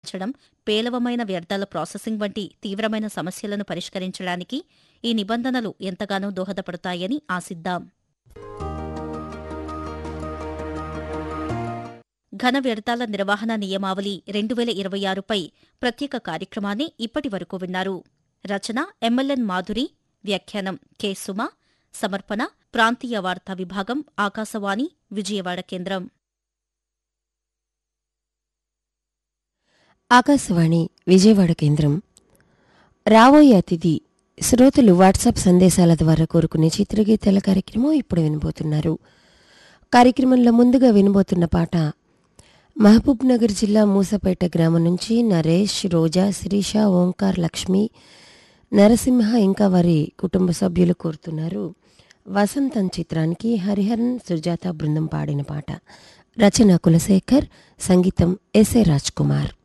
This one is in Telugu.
తగ్గించడం పేలవమైన వ్యర్థాల ప్రాసెసింగ్ వంటి తీవ్రమైన సమస్యలను పరిష్కరించడానికి ఈ నిబంధనలు ఎంతగానో దోహదపడతాయని ఆశిద్దాం ఘన వ్యర్థాల నిర్వహణ నియమావళి రెండు వేల ఇరవై ఆరుపై ప్రత్యేక కార్యక్రమాన్ని ఇప్పటి వరకు విన్నారు రచన ఎంఎల్ఎన్ మాధురి వ్యాఖ్యానం కె సుమ సమర్పణ ప్రాంతీయ వార్తా విభాగం ఆకాశవాణి విజయవాడ కేంద్రం ఆకాశవాణి విజయవాడ కేంద్రం రాబోయే అతిథి శ్రోతలు వాట్సాప్ సందేశాల ద్వారా కోరుకునే చిత్రగీతాల కార్యక్రమం ఇప్పుడు వినబోతున్నారు కార్యక్రమంలో ముందుగా వినబోతున్న పాట మహబూబ్ నగర్ జిల్లా మూసపేట గ్రామం నుంచి నరేష్ రోజా శిరీష ఓంకార్ లక్ష్మి నరసింహ ఇంకా వారి కుటుంబ సభ్యులు కోరుతున్నారు వసంతం చిత్రానికి హరిహరన్ సుజాత బృందం పాడిన పాట రచన కులశేఖర్ సంగీతం ఎస్ఏ రాజ్ కుమార్